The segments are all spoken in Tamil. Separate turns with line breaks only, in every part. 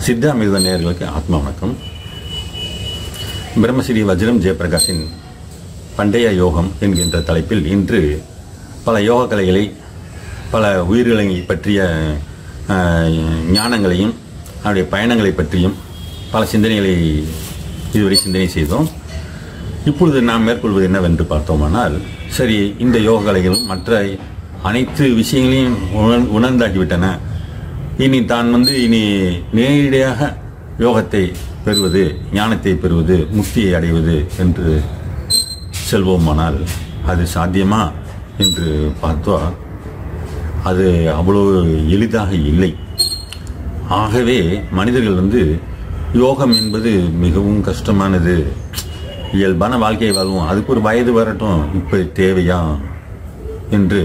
சித்தாமிர்த நேயர்களுக்கு ஆத்மா வணக்கம் பிரம்மஸ்ரீ வஜ்ரம் ஜெயபிரகாஷின் பண்டைய யோகம் என்கின்ற தலைப்பில் இன்று பல யோக கலைகளை பல உயிர்களை பற்றிய ஆஹ், ஞானங்களையும் அவருடைய பயணங்களை பற்றியும் பல சிந்தனைகளை இதுவரை சிந்தனை செய்தோம் இப்பொழுது நாம் மேற்கொள்வது என்னவென்று பார்த்தோமானால் சரி இந்த யோக கலைகளும் மற்ற அனைத்து விஷயங்களையும் உணர் உணர்ந்தாகிவிட்டன இனி தான் வந்து இனி நேரடியாக யோகத்தை பெறுவது ஞானத்தை பெறுவது முக்தியை அடைவது என்று செல்வோமானால் அது சாத்தியமா என்று பார்த்தா அது அவ்வளவு எளிதாக இல்லை ஆகவே மனிதர்கள் வந்து யோகம் என்பது மிகவும் கஷ்டமானது இயல்பான வாழ்க்கையை வாழ்வோம் அதுக்கு ஒரு வயது வரட்டும் இப்போ தேவையா என்று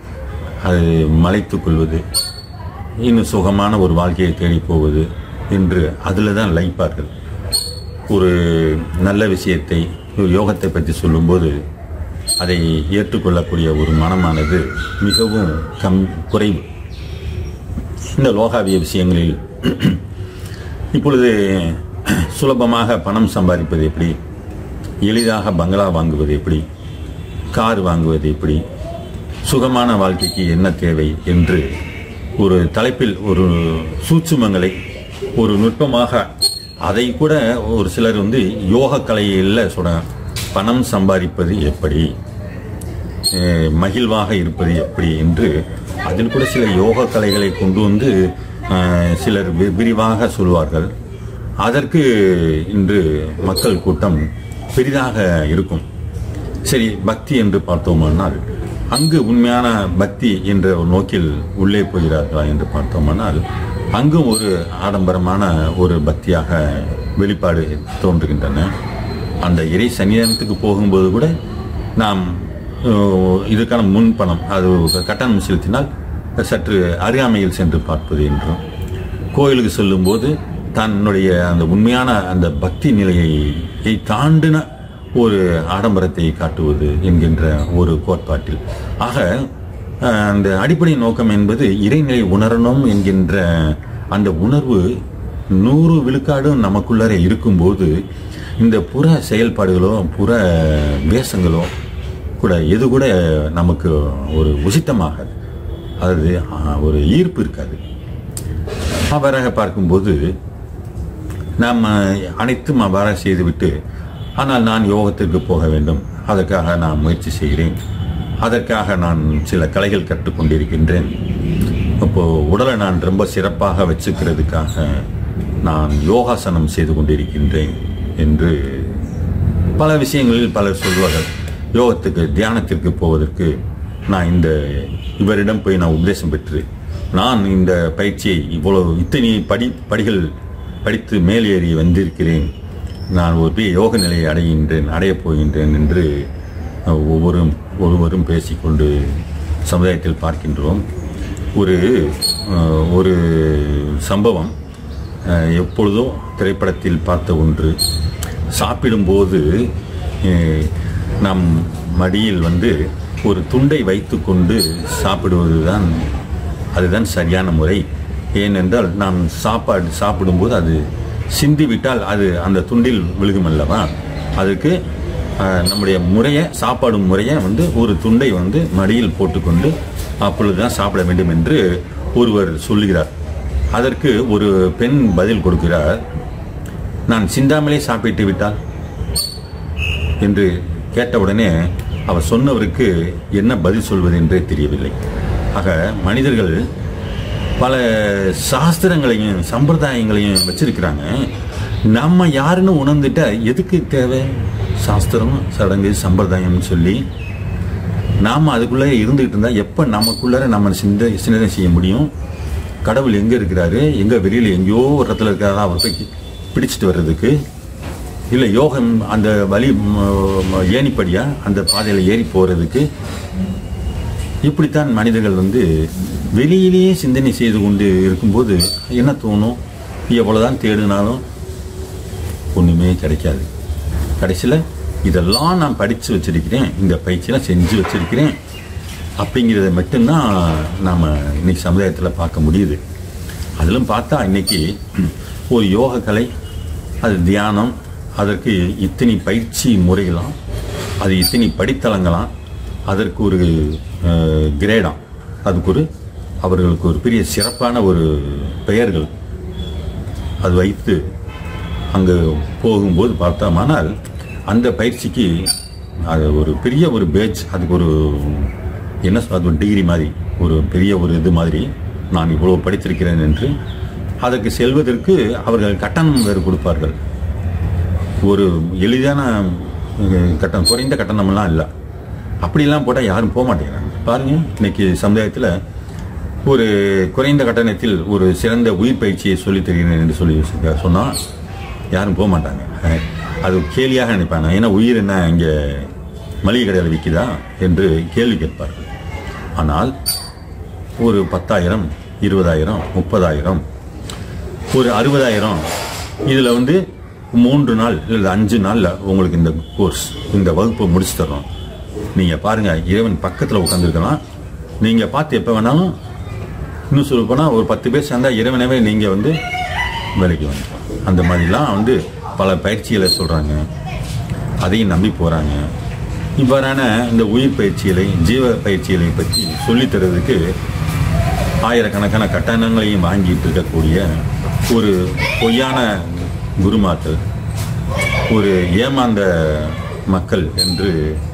அது மலைத்துக் கொள்வது இன்னும் சுகமான ஒரு வாழ்க்கையை தேடி போவது என்று அதில் தான் லைப்பார்கள் ஒரு நல்ல விஷயத்தை ஒரு யோகத்தை பற்றி சொல்லும்போது அதை ஏற்றுக்கொள்ளக்கூடிய ஒரு மனமானது மிகவும் கம் குறைவு இந்த லோகாவிய விஷயங்களில் இப்பொழுது சுலபமாக பணம் சம்பாதிப்பது எப்படி எளிதாக பங்களா வாங்குவது எப்படி கார் வாங்குவது எப்படி சுகமான வாழ்க்கைக்கு என்ன தேவை என்று ஒரு தலைப்பில் ஒரு சூட்சுமங்களை ஒரு நுட்பமாக அதை கூட ஒரு சிலர் வந்து யோக கலையில் சொல்ற பணம் சம்பாதிப்பது எப்படி அஹ், மகிழ்வாக இருப்பது எப்படி என்று அதில் கூட சில யோக கலைகளை கொண்டு வந்து அஹ், சிலர் வி- விரிவாக சொல்வார்கள் அதற்கு இன்று மக்கள் கூட்டம் பெரிதாக இருக்கும் சரி பக்தி என்று பார்த்தோமானால் அங்கு உண்மையான பக்தி என்ற ஒரு நோக்கில் உள்ளே போகிறார்களா என்று பார்த்தோமானால் அங்கும் ஒரு ஆடம்பரமான ஒரு பக்தியாக வெளிப்பாடு தோன்றுகின்றன அந்த இறை சன்னிதானத்துக்கு போகும்போது கூட நாம் அஹ், இதுக்கான முன் பணம் அது கட்டணம் செலுத்தினால் சற்று அருகாமையில் சென்று பார்ப்பது என்றும் கோயிலுக்கு செல்லும்போது தன்னுடைய அந்த உண்மையான அந்த பக்தி நிலையை தாண்டின ஒரு ஆடம்பரத்தை காட்டுவது என்கின்ற ஒரு கோட்பாட்டில் ஆக அஹ், அந்த அடிப்படை நோக்கம் என்பது இறைநிலை உணரணும் என்கின்ற அந்த உணர்வு நூறு விழுக்காடும் நமக்குள்ளே இருக்கும்போது இந்த புற செயல்பாடுகளோ புற வேஷங்களோ கூட எது கூட நமக்கு ஒரு உசித்தமாக அதாவது அஹ், ஒரு ஈர்ப்பு இருக்காது அவ்வாறாக பார்க்கும்போது நாம் அனைத்தும் அவ்வாறாக செய்துவிட்டு ஆனால் நான் யோகத்திற்கு போக வேண்டும் அதற்காக நான் முயற்சி செய்கிறேன் அதற்காக நான் சில கலைகள் கற்றுக்கொண்டிருக்கின்றேன் அப்போ உடலை நான் ரொம்ப சிறப்பாக வச்சுக்கிறதுக்காக நான் யோகாசனம் செய்து கொண்டிருக்கின்றேன் என்று பல விஷயங்களில் பலர் சொல்வார்கள் யோகத்துக்கு தியானத்திற்கு போவதற்கு நான் இந்த இவரிடம் போய் நான் உபதேசம் பெற்று நான் இந்த பயிற்சியை இவ்வளவு இத்தனை படி படிகள் படித்து மேலேறி வந்திருக்கிறேன் நான் ஒரு பெரிய யோக நிலையை அடைகின்றேன் அடையப் போகின்றேன் என்று அஹ், ஒவ்வொரும் ஒருவரும் பேசிக்கொண்டு சமுதாயத்தில் பார்க்கின்றோம் ஒரு அஹ், ஒரு சம்பவம் அஹ், எப்பொழுதோ திரைப்படத்தில் பார்த்த ஒன்று சாப்பிடும்போது அஹ், நம் மடியில் வந்து ஒரு துண்டை வைத்துக்கொண்டு சாப்பிடுவதுதான் அதுதான் சரியான முறை ஏனென்றால் நாம் சாப்பாடு சாப்பிடும்போது அது சிந்திவிட்டால் அது அந்த துண்டில் விழுகும் அல்லவா அதுக்கு அஹ், நம்முடைய முறையை சாப்பாடும் முறையை வந்து ஒரு துண்டை வந்து மடியில் போட்டுக்கொண்டு அப்பொழுது தான் சாப்பிட வேண்டும் என்று ஒருவர் சொல்லுகிறார் அதற்கு ஒரு பெண் பதில் கொடுக்கிறார் நான் சிந்தாமலே சாப்பிட்டு விட்டால் என்று கேட்டவுடனே அவர் சொன்னவருக்கு என்ன பதில் சொல்வது என்றே தெரியவில்லை ஆக மனிதர்கள் பல சாஸ்திரங்களையும் சம்பிரதாயங்களையும் வச்சிருக்கிறாங்க நம்ம யாருன்னு உணர்ந்துட்டா எதுக்கு தேவை சாஸ்திரம் சடங்கு சம்பிரதாயம்னு சொல்லி நாம் அதுக்குள்ளே இருந்துகிட்டு இருந்தால் எப்போ நமக்குள்ளார நம்ம சிந்த சிந்தனை செய்ய முடியும் கடவுள் எங்கே இருக்கிறாரு எங்கே வெளியில் எங்கேயோ ஒரு இடத்துல இருக்கிறாரா அவர் போய் பிடிச்சிட்டு வர்றதுக்கு இல்லை யோகம் அந்த வழி ம- ம- ஏணிப்படியா அந்த பாதையில் ஏறி போகிறதுக்கு இப்படித்தான் மனிதர்கள் வந்து வெளியிலேயே சிந்தனை செய்து கொண்டு இருக்கும்போது என்ன தோணும் எவ்வளோதான் தேடினாலும் ஒன்றுமே கிடைக்காது கடைசியில் இதெல்லாம் நான் படித்து வச்சிருக்கிறேன் இந்த பயிற்சியெல்லாம் செஞ்சு வச்சிருக்கிறேன் அப்படிங்கிறத மட்டும்தான் நாம் இன்னைக்கு சமுதாயத்தில் பார்க்க முடியுது அதிலும் பார்த்தா இன்னைக்கு ஒரு யோக கலை அது தியானம் அதற்கு இத்தனை பயிற்சி முறைகளாம் அது இத்தனை படித்தளங்களாம் அதற்கு ஒரு அஹ், கிரேடாம் அதுக்கு ஒரு அவர்களுக்கு ஒரு பெரிய சிறப்பான ஒரு பெயர்கள் அது வைத்து அங்கு போகும்போது பார்த்தோமானால் அந்த பயிற்சிக்கு அது ஒரு பெரிய ஒரு பேட்ச் அதுக்கு ஒரு என்ன சொல் அது ஒரு டிகிரி மாதிரி ஒரு பெரிய ஒரு இது மாதிரி நான் இவ்வளோ படித்திருக்கிறேன் என்று அதற்கு செல்வதற்கு அவர்கள் கட்டணம் வேறு கொடுப்பார்கள் ஒரு எளிதான அஹ், கட்டணம் குறைந்த கட்டணமெல்லாம் இல்லை அப்படிலாம் போட்டால் யாரும் போக மாட்டேங்கிறாங்க பாருங்க இன்னைக்கு சமுதாயத்தில் ஒரு குறைந்த கட்டணத்தில் ஒரு சிறந்த உயிர் பயிற்சியை சொல்லித் தருகிறேன் என்று சொல்லி சொன்னால் யாரும் போக மாட்டாங்க அஹ், அது கேலியாக நினைப்பாங்க ஏன்னா உயிர் என்ன இங்கே மளிகை கடையில் விற்கிதா என்று கேள்வி கேட்பார்கள் ஆனால் ஒரு பத்தாயிரம் இருபதாயிரம் முப்பதாயிரம் ஒரு அறுபதாயிரம் இதில் வந்து மூன்று நாள் இல்லை அஞ்சு நாளில் உங்களுக்கு இந்த கோர்ஸ் இந்த வகுப்பை முடிச்சு தர்றோம் நீங்கள் பாருங்கள் இறைவன் பக்கத்தில் உட்காந்துருக்கலாம் நீங்கள் பார்த்து எப்போ வேணாலும் இன்னும் சொல்ல போனால் ஒரு பத்து பேர் சேர்ந்தா இறைவனவே நீங்கள் வந்து வேலைக்கு வந்துக்கலாம் அந்த மாதிரிலாம் வந்து பல பயிற்சிகளை சொல்கிறாங்க அதையும் நம்பி போகிறாங்க இவ்வாறான இந்த உயிர் பயிற்சிகளை ஜீவ பயிற்சிகளை பற்றி சொல்லித் தர்றதுக்கு ஆயிரக்கணக்கான கட்டணங்களையும் வாங்கிட்டு இருக்கக்கூடிய ஒரு பொய்யான குருமாக்கள் ஒரு ஏமாந்த மக்கள் என்று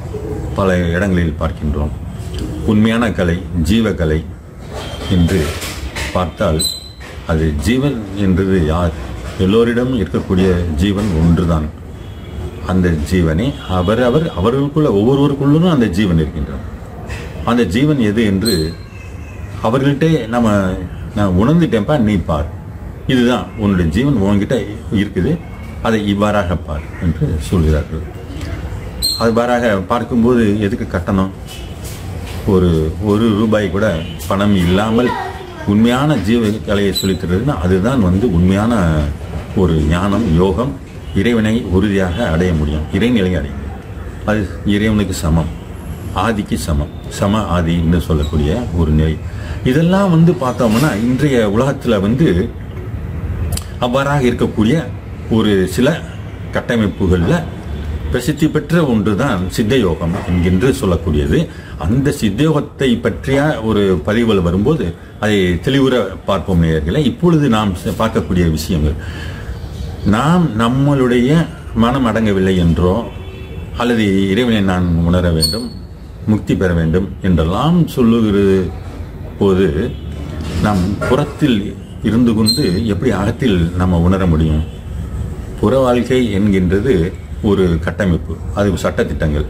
பல இடங்களில் பார்க்கின்றோம் உண்மையான கலை ஜீவகலை என்று பார்த்தால் அது ஜீவன் என்றது யார் எல்லோரிடமும் இருக்கக்கூடிய ஜீவன் ஒன்றுதான் அந்த ஜீவனை அவரவர் அவர்களுக்குள்ள ஒவ்வொருவருக்குள்ளும் அந்த ஜீவன் இருக்கின்றான் அந்த ஜீவன் எது என்று அவர்கள்ட்டே நம்ம நான் உணர்ந்துட்டேன்ப்பா நீ பார் இதுதான் உன்னுடைய ஜீவன் உன்கிட்ட இருக்குது அதை இவ்வாறாக பார் என்று சொல்கிறார்கள் அவ்வாறாக பார்க்கும்போது எதுக்கு கட்டணம் ஒரு ஒரு ரூபாய் கூட பணம் இல்லாமல் உண்மையான ஜீவ கலையை சொல்லித் தருதுன்னா அதுதான் வந்து உண்மையான ஒரு ஞானம் யோகம் இறைவனை உறுதியாக அடைய முடியும் இறைநிலையை அடைய முடியும் அது இறைவனுக்கு சமம் ஆதிக்கு சமம் சம ஆதின்னு சொல்லக்கூடிய ஒரு நிலை இதெல்லாம் வந்து பார்த்தோம்னா இன்றைய உலகத்தில் வந்து அவ்வாறாக இருக்கக்கூடிய ஒரு சில கட்டமைப்புகளில் பிரசித்தி பெற்ற ஒன்றுதான் சித்த யோகம் என்கின்ற சொல்லக்கூடியது அந்த சித்தயோகத்தை பற்றிய ஒரு பதிவுகள் வரும்போது அதை தெளிவுற பார்ப்போம் நேயர்களே இப்பொழுது நாம் ச- பார்க்கக்கூடிய விஷயங்கள் நாம் நம்மளுடைய மனம் அடங்கவில்லை என்றோ அல்லது இறைவனை நான் உணர வேண்டும் முக்தி பெற வேண்டும் என்றெல்லாம் சொல்லுகிறது போது நாம் புறத்தில் இருந்து கொண்டு எப்படி அகத்தில் நம்ம உணர முடியும் புற வாழ்க்கை என்கின்றது ஒரு கட்டமைப்பு அது சட்டத்திட்டங்கள்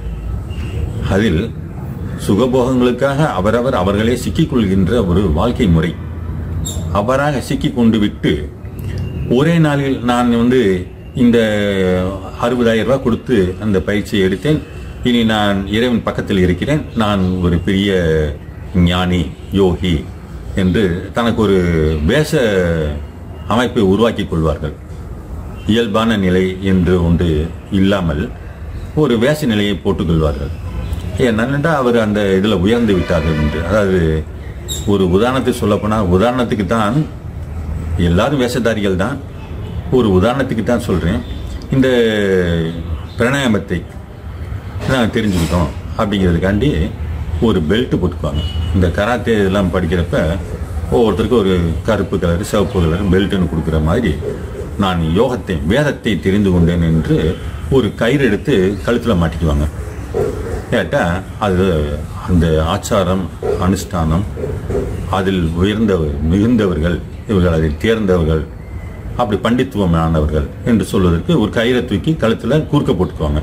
அதில் சுகபோகங்களுக்காக அவரவர் அவர்களே சிக்கிக்கொள்கின்ற ஒரு வாழ்க்கை முறை அவ்வாறாக சிக்கிக் கொண்டு விட்டு ஒரே நாளில் நான் வந்து இந்த அறுபதாயிரம் ரூபாய் கொடுத்து அந்த பயிற்சியை எடுத்தேன் இனி நான் இறைவன் பக்கத்தில் இருக்கிறேன் நான் ஒரு பெரிய ஞானி யோகி என்று தனக்கு ஒரு வேஷ அமைப்பை உருவாக்கிக் கொள்வார்கள் இயல்பான நிலை என்று ஒன்று இல்லாமல் ஒரு வேஷ நிலையை போட்டுக்கொள்வார்கள் என்னென்னா அவர் அந்த இதில் உயர்ந்து விட்டார்கள் என்று அதாவது ஒரு உதாரணத்தை சொல்லப்போனால் உதாரணத்துக்கு தான் எல்லாரும் வேஷதாரிகள் தான் ஒரு உதாரணத்துக்கு தான் சொல்கிறேன் இந்த பிராணாயாமத்தை நாங்கள் தெரிஞ்சுக்கிட்டோம் அப்படிங்கிறதுக்காண்டி ஒரு பெல்ட் போட்டுக்குவாங்க இந்த கராத்தே இதெல்லாம் படிக்கிறப்ப ஒவ்வொருத்தருக்கும் ஒரு கருப்பு கலர் சிவப்பு கலர் பெல்ட்டுன்னு கொடுக்குற மாதிரி நான் யோகத்தை வேதத்தை தெரிந்து கொண்டேன் என்று ஒரு கயிறு எடுத்து கழுத்தில் மாட்டிக்குவாங்க கேட்டால் அது அந்த ஆச்சாரம் அனுஷ்டானம் அதில் உயர்ந்தவர் மிகுந்தவர்கள் இவர்கள் அதை தேர்ந்தவர்கள் அப்படி பண்டித்துவமானவர்கள் என்று சொல்வதற்கு ஒரு கயிறை தூக்கி கழுத்தில் கூர்க்க போட்டுக்குவாங்க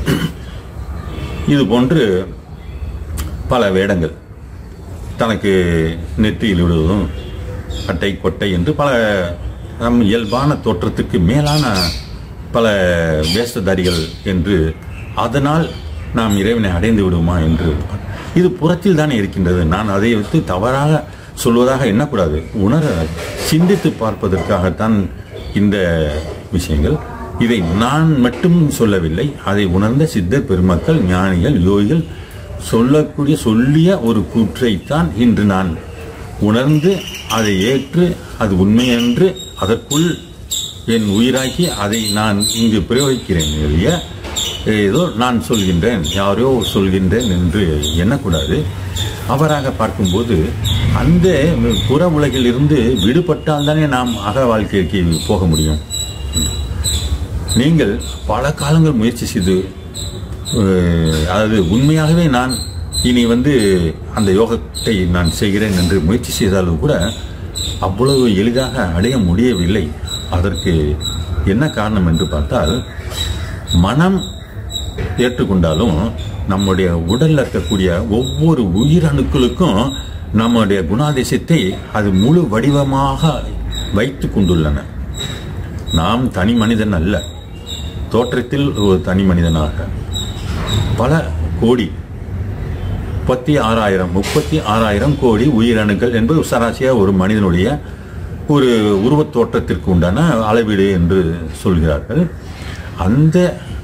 இது போன்று பல வேடங்கள் தனக்கு நெற்றியில் விடுவதும் அட்டை கொட்டை என்று பல நம் இயல்பான தோற்றத்துக்கு மேலான பல வேஷதாரிகள் என்று அதனால் நாம் இறைவனை அடைந்து விடுமா என்று இது புறத்தில் தானே இருக்கின்றது நான் அதை வைத்து தவறாக சொல்வதாக எண்ணக்கூடாது உணர சிந்தித்து பார்ப்பதற்காகத்தான் இந்த விஷயங்கள் இதை நான் மட்டும் சொல்லவில்லை அதை உணர்ந்த சித்த பெருமக்கள் ஞானிகள் யோகிகள் சொல்லக்கூடிய சொல்லிய ஒரு கூற்றைத்தான் இன்று நான் உணர்ந்து அதை ஏற்று அது உண்மை என்று அதற்குள் என் உயிராக்கி அதை நான் இங்கு பிரயோகிக்கிறேன் எளிய ஏதோ நான் சொல்கின்றேன் யாரோ சொல்கின்றேன் என்று எண்ணக்கூடாது அவராக பார்க்கும்போது அந்த புற உலகில் இருந்து விடுபட்டால் தானே நாம் அக வாழ்க்கைக்கு போக முடியும் நீங்கள் பல காலங்கள் முயற்சி செய்து அஹ், அதாவது உண்மையாகவே நான் இனி வந்து அந்த யோகத்தை நான் செய்கிறேன் என்று முயற்சி செய்தாலும் கூட அவ்வளவு எளிதாக அடைய முடியவில்லை அதற்கு என்ன காரணம் என்று பார்த்தால் மனம் ஏற்றுக்கொண்டாலும் நம்முடைய உடல்ல இருக்கக்கூடிய ஒவ்வொரு உயிரணுக்களுக்கும் நம்முடைய குணாதிசயத்தை அது முழு வடிவமாக வைத்து கொண்டுள்ளன நாம் தனி மனிதன் அல்ல தோற்றத்தில் ஒரு தனி மனிதனாக பல கோடி முப்பத்தி ஆறாயிரம் முப்பத்தி ஆறாயிரம் கோடி உயிரணுக்கள் என்பது சராசரியாக ஒரு மனிதனுடைய ஒரு உருவத் தோற்றத்திற்கு உண்டான அளவீடு என்று சொல்கிறார்கள் அந்த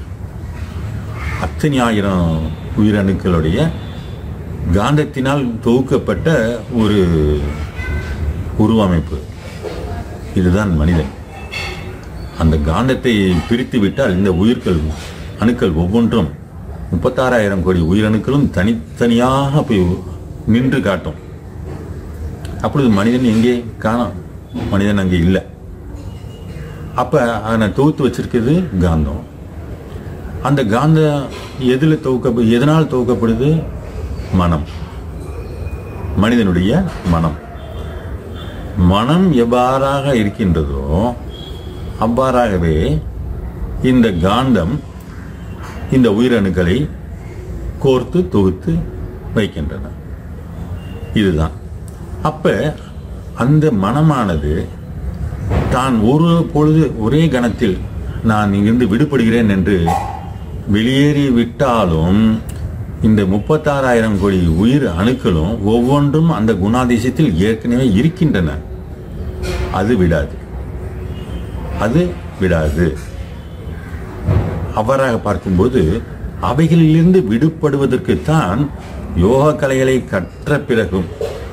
அத்தனை ஆயிரம் உயிரணுக்களுடைய காந்தத்தினால் தொகுக்கப்பட்ட ஒரு உருவமைப்பு இதுதான் மனிதன் அந்த காந்தத்தை பிரித்து விட்டால் இந்த உயிர்கள் அணுக்கள் ஒவ்வொன்றும் முப்பத்தாறாயிரம் கோடி உயிரணுக்களும் தனித்தனியாக போய் நின்று காட்டும் அப்பொழுது மனிதன் எங்கே காணோம் மனிதன் அங்கே இல்லை அப்ப அதனை தொகுத்து வச்சிருக்கிறது காந்தம் அந்த காந்தம் எதில் தொகுக்க எதனால் தொகுக்கப்படுது மனம் மனிதனுடைய மனம் மனம் எவ்வாறாக இருக்கின்றதோ அவ்வாறாகவே இந்த காந்தம் இந்த உயிரணுக்களை கோர்த்து தொகுத்து வைக்கின்றன இதுதான் அப்ப அந்த மனமானது தான் ஒரு பொழுது ஒரே கணத்தில் நான் இங்கிருந்து விடுபடுகிறேன் என்று வெளியேறி விட்டாலும் இந்த முப்பத்தாறாயிரம் கோடி உயிர் அணுக்களும் ஒவ்வொன்றும் அந்த குணாதிசயத்தில் ஏற்கனவே இருக்கின்றன அது விடாது அது விடாது அவ்வாறாக பார்க்கும்போது அவைகளிலிருந்து விடுபடுவதற்குத்தான் யோகா கலைகளை கற்ற பிறகும்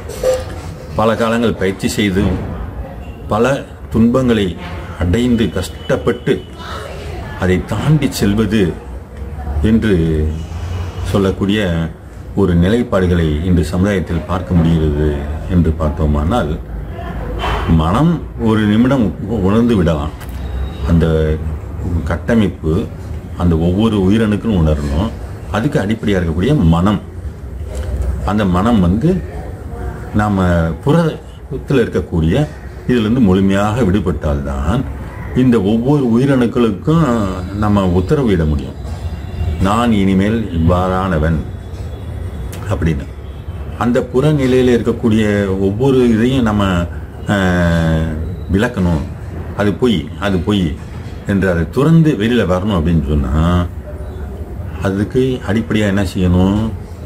பல காலங்கள் பயிற்சி செய்து பல துன்பங்களை அடைந்து கஷ்டப்பட்டு அதை தாண்டி செல்வது என்று சொல்லக்கூடிய ஒரு நிலைப்பாடுகளை இன்று சமுதாயத்தில் பார்க்க முடிகிறது என்று பார்த்தோமானால் மனம் ஒரு நிமிடம் உணர்ந்து விடலாம் அந்த கட்டமைப்பு அந்த ஒவ்வொரு உயிரணுக்கும் உணரணும் அதுக்கு அடிப்படையாக இருக்கக்கூடிய மனம் அந்த மனம் வந்து நாம் புறத்தில் இருக்கக்கூடிய இதிலிருந்து முழுமையாக விடுபட்டால்தான் இந்த ஒவ்வொரு உயிரணுக்களுக்கும் நம்ம உத்தரவிட முடியும் நான் இனிமேல் இவ்வாறானவன் அப்படின்னு அந்த புறநிலையில் இருக்கக்கூடிய ஒவ்வொரு இதையும் நம்ம ஆஹ், விளக்கணும் அது பொய் அது பொய் என்று அதை துறந்து வெளியில் வரணும் அப்படின்னு சொன்னால் அதுக்கு அடிப்படையாக என்ன செய்யணும்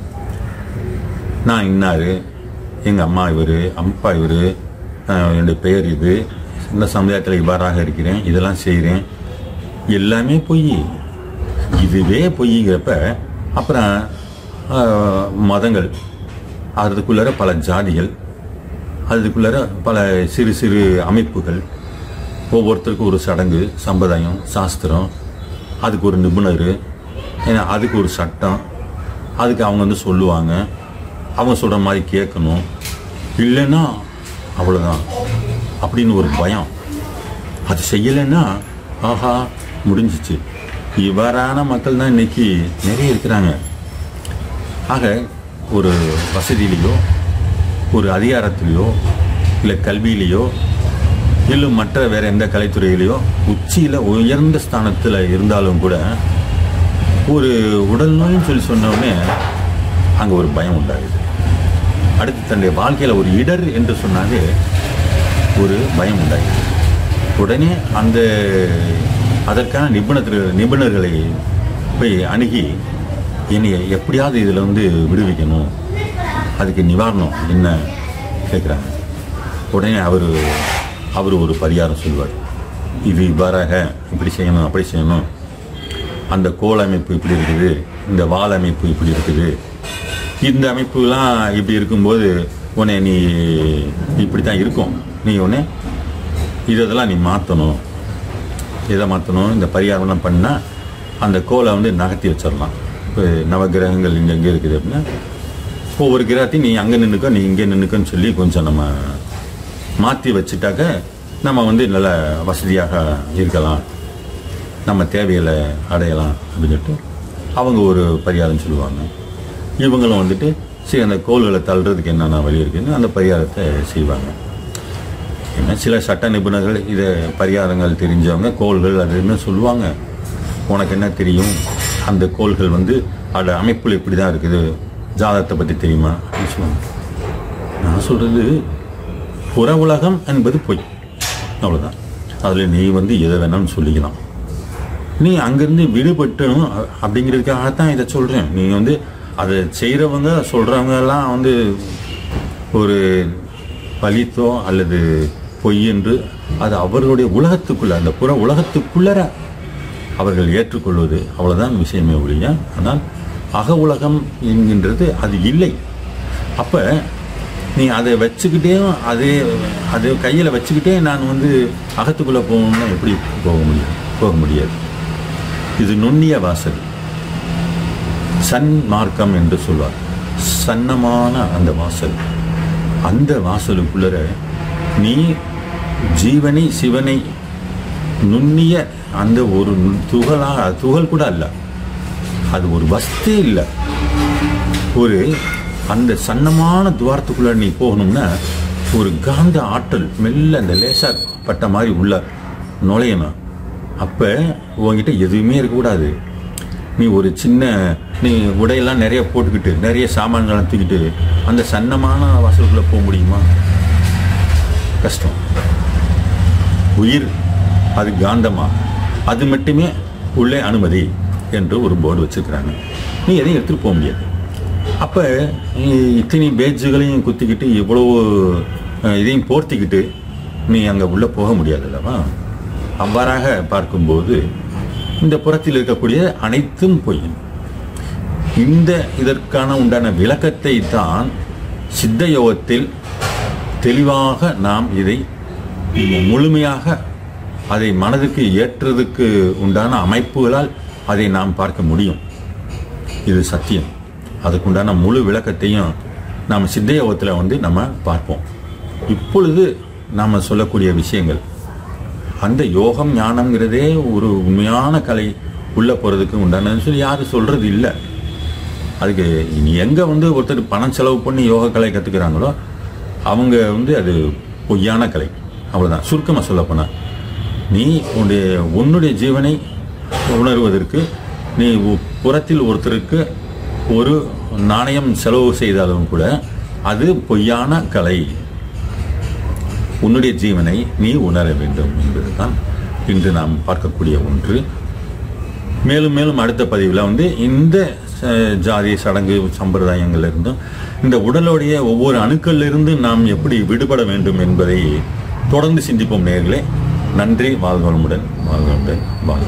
நான் இன்னாரு எங்கள் அம்மா இவர் அப்பா இவர் என்னுடைய பெயர் இது இந்த சமுதாயத்தில் இவ்வாறாக இருக்கிறேன் இதெல்லாம் செய்கிறேன் எல்லாமே பொய் இதுவே பொய்ங்கிறப்ப அப்புறம் ஆஹ், மதங்கள் அதுக்குள்ளார பல ஜாதிகள் அதுக்குள்ளார பல சிறு சிறு அமைப்புகள் ஒவ்வொருத்தருக்கும் ஒரு சடங்கு சம்பிரதாயம் சாஸ்திரம் அதுக்கு ஒரு நிபுணர் ஏன்னா அதுக்கு ஒரு சட்டம் அதுக்கு அவங்க வந்து சொல்லுவாங்க அவங்க சொல்கிற மாதிரி கேட்கணும் இல்லைன்னா அவ்வளோதான் அப்படின்னு ஒரு பயம் அது செய்யலைன்னா ஆஹா முடிஞ்சிச்சு இவ்வாறான மக்கள் தான் இன்னைக்கு நிறைய இருக்கிறாங்க ஆக ஒரு வசதியிலையோ ஒரு அதிகாரத்திலேயோ இல்லை கல்வியிலேயோ இல்லை மற்ற வேற எந்த கலைத்துறையிலையோ உச்சியில் உயர்ந்த ஸ்தானத்தில் இருந்தாலும் கூட ஒரு உடல் நோயின்னு சொல்லி சொன்ன உடனே அங்கே ஒரு பயம் உண்டாகுது அடுத்து தன்னுடைய வாழ்க்கையில் ஒரு இடர் என்று சொன்னாலே ஒரு பயம் உண்டாகுது உடனே அந்த அதற்கான நிபுணர்கள் நிபுணர்களை போய் அணுகி என்னை எப்படியாவது இதில் வந்து விடுவிக்கணும் அதுக்கு நிவாரணம் என்ன கேட்குறாங்க உடனே அவர் அவர் ஒரு பரிகாரம் சொல்வார் இது இவ்வாறாக இப்படி செய்யணும் அப்படி செய்யணும் அந்த கோல் அமைப்பு இப்படி இருக்குது இந்த வால் அமைப்பு இப்படி இருக்குது இந்த அமைப்புலாம் இப்படி இருக்கும்போது உன்னை நீ இப்படி தான் இருக்கும் நீ உடனே இதெல்லாம் நீ மாற்றணும் இதை மாற்றணும் இந்த பரிகாரம்லாம் பண்ணால் அந்த கோலை வந்து நகர்த்தி வச்சிடலாம் இப்போ நவகிரகங்கள் இங்கே எங்கே இருக்குது அப்படின்னா ஒவ்வொரு கிரகத்தையும் நீ அங்கே நின்றுக்கோ நீ இங்கே நின்றுக்கோன்னு சொல்லி கொஞ்சம் நம்ம மாற்றி வச்சுட்டாக்க நம்ம வந்து நல்ல வசதியாக இருக்கலாம் நம்ம தேவைகளை அடையலாம் அப்படின்னு சொல்லிட்டு அவங்க ஒரு பரிகாரம் சொல்லுவாங்க இவங்களும் வந்துட்டு சரி அந்த கோள்களை தள்ளுறதுக்கு என்னென்ன வழி இருக்குன்னு அந்த பரிகாரத்தை செய்வாங்க ஏன்னா சில சட்ட நிபுணர்கள் இதை பரிகாரங்கள் தெரிஞ்சவங்க கோள்கள் அதுன்னு சொல்லுவாங்க உனக்கு என்ன தெரியும் அந்த கோள்கள் வந்து அதோட அமைப்புல இப்படி தான் இருக்குது ஜாதகத்தை பற்றி தெரியுமா அப்படின்னு சொல்லுவாங்க நான் சொல்கிறது புற உலகம் என்பது பொய் அவ்வளோதான் அதில் நீ வந்து எதை வேணாலும் சொல்லிக்கலாம் நீ அங்கேருந்து விடுபட்டணும் அ- அப்படிங்கிறதுக்காகத்தான் இதை சொல்கிறேன் நீ வந்து அதை செய்கிறவங்க சொல்கிறவங்க எல்லாம் வந்து ஒரு பலித்தோ அல்லது பொய் என்று அது அவர்களுடைய உலகத்துக்குள்ள அந்த புற உலகத்துக்குள்ளர அவர்கள் ஏற்றுக்கொள்வது அவ்வளவுதான் விஷயமே ஒழிய ஆனால் அக உலகம் என்கின்றது அது இல்லை அப்ப நீ அதை வச்சுக்கிட்டே அதே அது கையில் வச்சுக்கிட்டே நான் வந்து அகத்துக்குள்ளே போகணும்னா எப்படி போக முடியும் போக முடியாது இது நுண்ணிய வாசல் சன் மார்க்கம் என்று சொல்வார் சன்னமான அந்த வாசல் அந்த வாசலுக்குள்ளர நீ ஜீவனை சிவனை நுண்ணிய அந்த ஒரு நு- துகளா துகள் கூட அல்ல அது ஒரு வஸ்தே இல்லை ஒரு அந்த சன்னமான துவாரத்துக்குள்ள நீ போகணும்னா ஒரு காந்த ஆற்றல் மெல்ல அந்த லேசா பட்ட மாதிரி உள்ள நுழையணும் அப்ப உன்கிட்ட எதுவுமே இருக்கக்கூடாது நீ ஒரு சின்ன நீ உடையெல்லாம் நிறைய போட்டுக்கிட்டு நிறைய சாமான்களை தூக்கிட்டு அந்த சன்னமான வாசலுக்குள்ள போக முடியுமா கஷ்டம் உயிர் அது காந்தமா அது மட்டுமே உள்ளே அனுமதி என்று ஒரு போர்டு வச்சிருக்கிறாங்க நீ எதையும் எடுத்துட்டு போக முடியாது அப்ப நீ இத்தனை பேட்ஜுகளையும் குத்திக்கிட்டு இவ்வளவு அஹ், இதையும் போர்த்திக்கிட்டு நீ அங்க உள்ள போக முடியாது அல்லவா அவ்வாறாக பார்க்கும்போது இந்த புறத்தில் இருக்கக்கூடிய அனைத்தும் பொய் இந்த இதற்கான உண்டான விளக்கத்தை தான் சித்த யோகத்தில் தெளிவாக நாம் இதை முழுமையாக அதை மனதுக்கு ஏற்றதுக்கு உண்டான அமைப்புகளால் அதை நாம் பார்க்க முடியும் இது சத்தியம் அதுக்குண்டான முழு விளக்கத்தையும் நாம் சித்த யோகத்தில் வந்து நம்ம பார்ப்போம் இப்பொழுது நாம் சொல்லக்கூடிய விஷயங்கள் அந்த யோகம் ஞானம்ங்கிறதே ஒரு உண்மையான கலை உள்ள போறதுக்கு உண்டானதுன்னு சொல்லி யாரும் சொல்றது இல்லை அதுக்கு நீ எங்க வந்து ஒருத்தர் பணம் செலவு பண்ணி யோக கலை கத்துக்கிறாங்களோ அவங்க வந்து அது பொய்யான கலை அவ்வளவுதான் சுருக்கமா சொல்ல போனா நீ உன்னுடைய உன்னுடைய ஜீவனை உணர்வதற்கு நீ உ- புறத்தில் ஒருத்தருக்கு ஒரு நாணயம் செலவு செய்தாலும் கூட அது பொய்யான கலை உன்னுடைய ஜீவனை நீ உணர வேண்டும் என்பதுதான் இன்று நாம் பார்க்கக்கூடிய ஒன்று மேலும் மேலும் அடுத்த பதிவில் வந்து இந்த அஹ், ஜாதி சடங்கு சம்பிரதாயங்கள்ல இருந்தும் இந்த உடலுடைய ஒவ்வொரு அணுக்கள்ல இருந்து நாம் எப்படி விடுபட வேண்டும் என்பதை தொடர்ந்து சிந்திப்போம் நேர்களே நன்றி வாழ்வளமுடன் வாழ்வளமுடன் வாழ்க